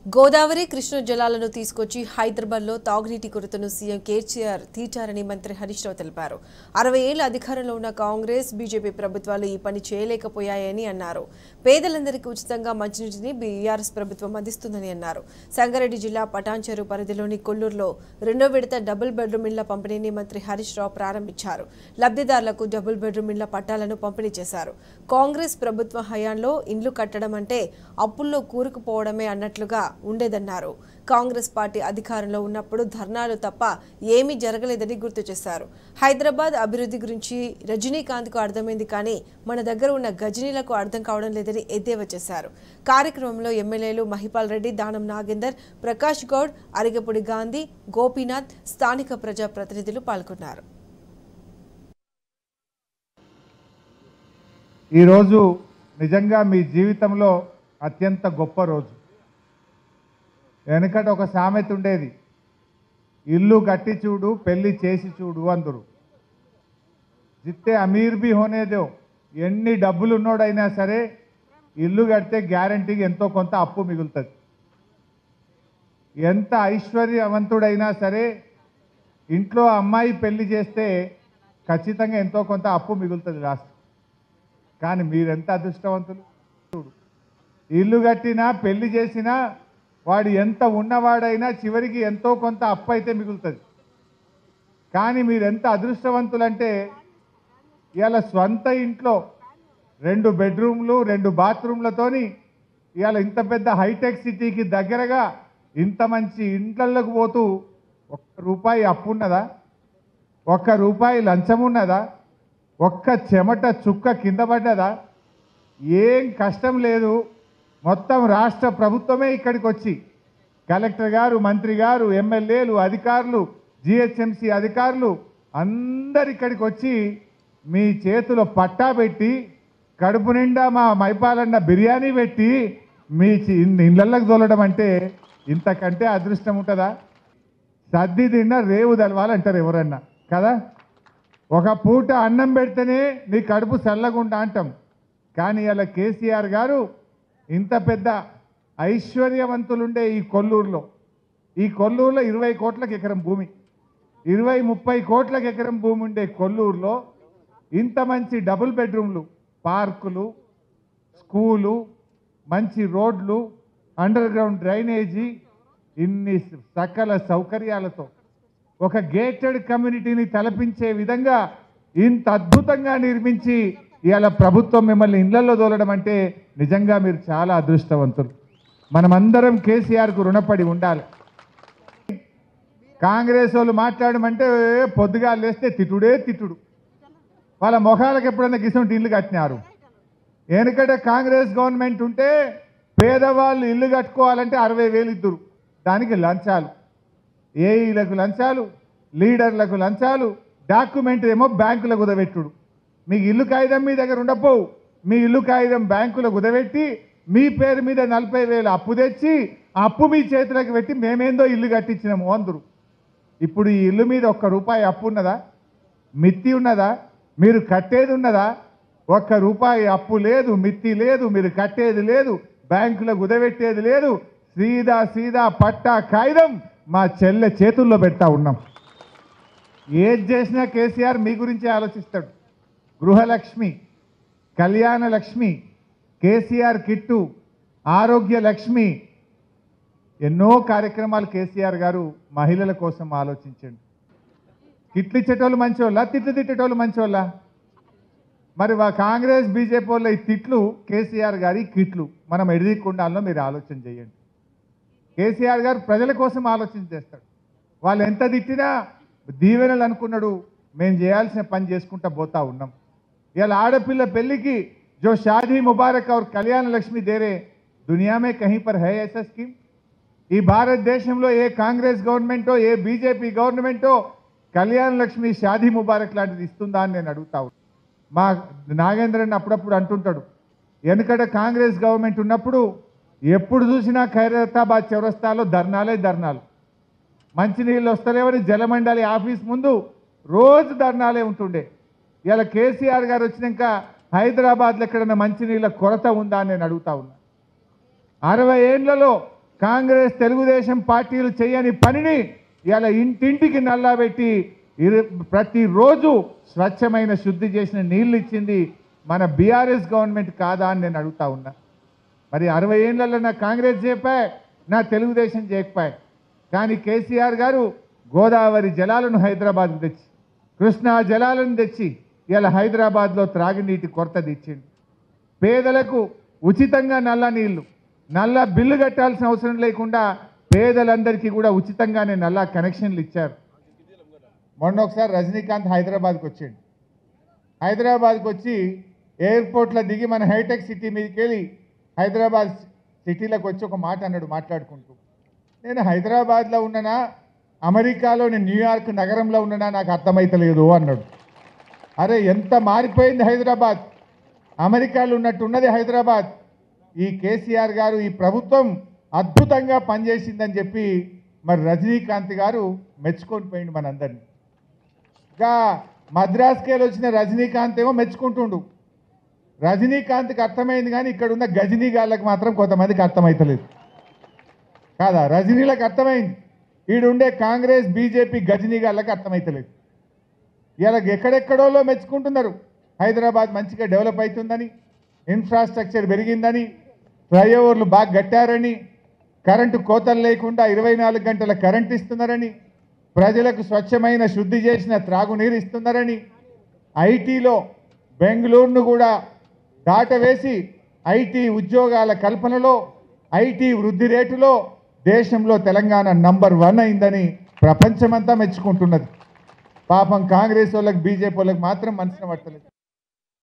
గోదావరి కృష్ణ జలాలను తీసుకొచ్చి హైదరాబాద్లో తాగునీటి కొరతను సీఎం కేసీఆర్ తీర్చారని మంత్రి హరీష్ రావు తెలిపారు అరవై ఏళ్ల అధికారంలో ఉన్న కాంగ్రెస్ బీజేపీ ప్రభుత్వాలు ఈ పని చేయలేకపోయాయని అన్నారు పేదలందరికీ ఉచితంగా మంచినీటిని బీఆర్ఎస్ ప్రభుత్వం అందిస్తుందని అన్నారు సంగారెడ్డి జిల్లా పటాన్చెరు పరిధిలోని కొల్లూరులో రెండో విడత డబుల్ బెడ్రూమ్ ఇళ్ల పంపిణీని మంత్రి హరీష్ రావు ప్రారంభించారు లబ్ధిదారులకు డబుల్ బెడ్రూమ్ ఇళ్ల పట్టాలను పంపిణీ చేశారు కాంగ్రెస్ ప్రభుత్వ హయాంలో ఇండ్లు కట్టడం అంటే అప్పుల్లో కూరుకుపోవడమే అన్నట్లుగా ఉండేదన్నారు కాంగ్రెస్ పార్టీ అధికారంలో ఉన్నప్పుడు ధర్నాలు తప్ప ఏమీ జరగలేదని గుర్తు చేశారు హైదరాబాద్ అభివృద్ధి గురించి రజనీకాంత్కు అర్థమైంది కానీ మన దగ్గర ఉన్న గజనీలకు అర్థం కావడం లేదని ఎద్దేవా చేశారు కార్యక్రమంలో ఎమ్మెల్యేలు మహిపాల్ రెడ్డి దానం నాగేందర్ ప్రకాష్ గౌడ్ అరిగపూడి గాంధీ గోపీనాథ్ స్థానిక ప్రజాప్రతినిధులు పాల్గొన్నారు ఈరోజు నిజంగా మీ జీవితంలో అత్యంత గొప్ప రోజు వెనకట ఒక సామెత ఉండేది ఇల్లు కట్టి చూడు పెళ్లి చేసి చూడు అందరు జిత్తే అమీర్ బి హోనేదో ఎన్ని డబ్బులు ఉన్నోడైనా సరే ఇల్లు కడితే గ్యారంటీకి ఎంతో కొంత అప్పు మిగులుతుంది ఎంత ఐశ్వర్యవంతుడైనా సరే ఇంట్లో అమ్మాయి పెళ్లి చేస్తే ఖచ్చితంగా ఎంతో కొంత అప్పు మిగులుతుంది లాస్ట్ కానీ మీరెంత అదృష్టవంతులు చూడు ఇల్లు కట్టినా పెళ్లి చేసినా వాడు ఎంత ఉన్నవాడైనా చివరికి ఎంతో కొంత అప్పు అయితే మిగులుతుంది కానీ మీరెంత అదృష్టవంతులంటే ఇవాళ స్వంత ఇంట్లో రెండు బెడ్రూమ్లు రెండు బాత్రూమ్లతోని ఇవాళ ఇంత పెద్ద హైటెక్ సిటీకి దగ్గరగా ఇంత మంచి ఇంట్లలోకి పోతూ ఒక్క రూపాయి అప్పు ఉన్నదా ఒక్క రూపాయి లంచం ఉన్నదా ఒక్క చెమట చుక్క కింద పడ్డదా ఏం కష్టం లేదు మొత్తం రాష్ట్ర ప్రభుత్వమే ఇక్కడికి వచ్చి కలెక్టర్ గారు మంత్రి గారు ఎమ్మెల్యేలు అధికారులు జిహెచ్ఎంసి అధికారులు అందరు ఇక్కడికి వచ్చి మీ చేతిలో పట్టా పెట్టి కడుపు నిండా మా మైపాలన్న బిర్యానీ పెట్టి మీ చి- ఇళ్ళకి తోలడం అంటే ఇంతకంటే అదృష్టం ఉంటుందా సర్ది తిన్న రేవు తెలవాలంటారు ఎవరన్నా కదా ఒక పూట అన్నం పెడితేనే నీ కడుపు చల్లగుండా అంటాం కానీ ఇలా కేసీఆర్ గారు ఇంత పెద్ద ఐశ్వర్యవంతులుండే ఈ కొల్లూరులో ఈ కొల్లూరులో ఇరవై కోట్లకు ఎకరం భూమి ఇరవై ముప్పై కోట్లకు ఎకరం భూమి ఉండే కొల్లూరులో ఇంత మంచి డబుల్ బెడ్రూమ్లు పార్కులు స్కూలు మంచి రోడ్లు అండర్ గ్రౌండ్ డ్రైనేజీ ఇన్ని సకల సౌకర్యాలతో ఒక గేటెడ్ కమ్యూనిటీని తలపించే విధంగా ఇంత అద్భుతంగా నిర్మించి ఇవాళ ప్రభుత్వం మిమ్మల్ని ఇళ్లలో తోలడం అంటే నిజంగా మీరు చాలా అదృష్టవంతులు మనమందరం కేసీఆర్కు రుణపడి ఉండాలి కాంగ్రెస్ వాళ్ళు మాట్లాడమంటే పొద్దుగా లేస్తే తిట్టుడే తిట్టుడు వాళ్ళ ముఖాలకు ఎప్పుడైనా గిసం ఇల్లు కట్టినారు ఎందుకంటే కాంగ్రెస్ గవర్నమెంట్ ఉంటే పేదవాళ్ళు ఇల్లు కట్టుకోవాలంటే అరవై వేలు ఇద్దరు దానికి లంచాలు ఏఈలకు లంచాలు లీడర్లకు లంచాలు డాక్యుమెంట్ ఏమో బ్యాంకులకు కుదబెట్టుడు మీకు ఇల్లు కాగితం మీ దగ్గర ఉండపోవు మీ ఇల్లు కాగితం బ్యాంకులో కుదబెట్టి మీ పేరు మీద నలభై వేలు అప్పు తెచ్చి ఆ అప్పు మీ చేతులకు పెట్టి మేమేందో ఇల్లు కట్టించినాము అందరు ఇప్పుడు ఈ ఇల్లు మీద ఒక్క రూపాయి అప్పు ఉన్నదా మిత్తి ఉన్నదా మీరు కట్టేది ఉన్నదా ఒక్క రూపాయి అప్పు లేదు మిత్తి లేదు మీరు కట్టేది లేదు బ్యాంకులో కుదబెట్టేది లేదు సీదా సీదా పట్టా కాగితం మా చెల్లె చేతుల్లో పెడతా ఉన్నాం ఏది చేసినా కేసీఆర్ మీ గురించే ఆలోచిస్తాడు గృహలక్ష్మి కళ్యాణ లక్ష్మి కేసీఆర్ కిట్టు ఆరోగ్య లక్ష్మి ఎన్నో కార్యక్రమాలు కేసీఆర్ గారు మహిళల కోసం ఆలోచించండి కిట్లు ఇచ్చేటోళ్ళు మంచోళ్ళ తిట్లు తిట్టేటోళ్ళు మంచోళ్ళ మరి వా కాంగ్రెస్ బీజేపీ వాళ్ళ ఈ తిట్లు కేసీఆర్ గారి కిట్లు మనం ఎడిదిక్కుండాలో మీరు ఆలోచన చేయండి కేసీఆర్ గారు ప్రజల కోసం ఆలోచన చేస్తాడు వాళ్ళు ఎంత తిట్టినా దీవెనలు అనుకున్నాడు మేము చేయాల్సిన పని చేసుకుంటా పోతా ఉన్నాం ఇలా ఆడపిల్ల పెళ్లికి जो शादी मुबारक और कल्याण लक्ष्मी दे रहे दुनिया में कहीं पर है ऐसा स्कीम ఈ భారతదేశంలో ఏ కాంగ్రెస్ గవర్నమెంటో ఏ బీజేపీ గవర్నమెంటో కళ్యాణ లక్ష్మి షాదీ ముబారక్ లాంటిది ఇస్తుందా అని నేను అడుగుతా ఉన్నా. మా నాగేంద్రన్ అప్పుడప్పుడు అంటుంటాడు వెనుకట కాంగ్రెస్ గవర్నమెంట్ ఉన్నప్పుడు ఎప్పుడు చూసినా ఖైరతాబాద్ చౌరస్తాలో ధర్నాలే ధర్నాలు మంచినీళ్ళు వస్తలేవని జలమండలి ఆఫీస్ ముందు రోజు ధర్నాలే ఉంటుండే ఇలా కేసీఆర్ గారు వచ్చినాక హైదరాబాద్లో ఎక్కడైనా మంచినీళ్ళ కొరత ఉందా అని నేను అడుగుతా ఉన్నా అరవై ఏండ్లలో కాంగ్రెస్ తెలుగుదేశం పార్టీలు చేయని పనిని ఇలా ఇంటింటికి నల్లాబెట్టి ఇరు ప్రతిరోజు స్వచ్ఛమైన శుద్ధి చేసిన నీళ్ళు ఇచ్చింది మన బీఆర్ఎస్ గవర్నమెంట్ కాదా అని నేను అడుగుతా ఉన్నా మరి అరవై ఏళ్ళల్లో నా కాంగ్రెస్ చెప్పాయి నా తెలుగుదేశం చేయకపోయి కానీ కేసీఆర్ గారు గోదావరి జలాలను హైదరాబాద్కు తెచ్చి కృష్ణా జలాలను తెచ్చి ఇలా హైదరాబాద్లో త్రాగునీటి కొరత తెచ్చిండు పేదలకు ఉచితంగా నల్ల నీళ్లు నల్ల బిల్లు కట్టాల్సిన అవసరం లేకుండా పేదలందరికీ కూడా ఉచితంగానే నల్ల కనెక్షన్లు ఇచ్చారు మొన్న ఒకసారి రజనీకాంత్ హైదరాబాద్కి వచ్చాడు హైదరాబాద్కి వచ్చి ఎయిర్పోర్ట్లో దిగి మన హైటెక్ సిటీ మీదకి వెళ్ళి హైదరాబాద్ సిటీలోకి వచ్చి ఒక మాట అన్నాడు మాట్లాడుకుంటూ నేను హైదరాబాద్లో ఉన్ననా అమెరికాలోని న్యూయార్క్ నగరంలో ఉన్ననా నాకు అర్థమైతలేదు అన్నాడు అరే ఎంత మారిపోయింది హైదరాబాద్ అమెరికాలో ఉన్నట్టున్నది హైదరాబాద్ ఈ కేసీఆర్ గారు ఈ ప్రభుత్వం అద్భుతంగా పనిచేసిందని చెప్పి మరి రజనీకాంత్ గారు మెచ్చుకొని పోయిండు మనందరినీ ఇంకా మద్రాస్కి వెళ్ళి వచ్చిన రజనీకాంత్ ఏమో మెచ్చుకుంటుండు రజనీకాంత్కి అర్థమైంది కానీ ఇక్కడ ఉన్న గజనీ గాళ్ళకి మాత్రం కొంతమందికి అర్థమైతలేదు కాదా రజనీలకు అర్థమైంది ఈడుండే కాంగ్రెస్ బీజేపీ గజనీ గాళ్ళకి అర్థమైతలేదు ఇలా ఎక్కడెక్కడోలో మెచ్చుకుంటున్నారు హైదరాబాద్ మంచిగా డెవలప్ అవుతుందని ఇన్ఫ్రాస్ట్రక్చర్ పెరిగిందని ఫ్లైఓవర్లు బాగా కట్టారని కరెంటు కోతలు లేకుండా ఇరవై నాలుగు గంటల కరెంట్ ఇస్తున్నారని ప్రజలకు స్వచ్ఛమైన శుద్ధి చేసిన త్రాగునీరు ఇస్తున్నారని ఐటీలో బెంగళూరును కూడా దాటవేసి ఐటీ ఉద్యోగాల కల్పనలో ఐటీ వృద్ధి రేటులో దేశంలో తెలంగాణ నంబర్ వన్ అయిందని ప్రపంచమంతా మెచ్చుకుంటున్నది పాపం కాంగ్రెస్ వాళ్ళకి బీజేపీ వాళ్ళకి మాత్రం మనసున పట్టలేదు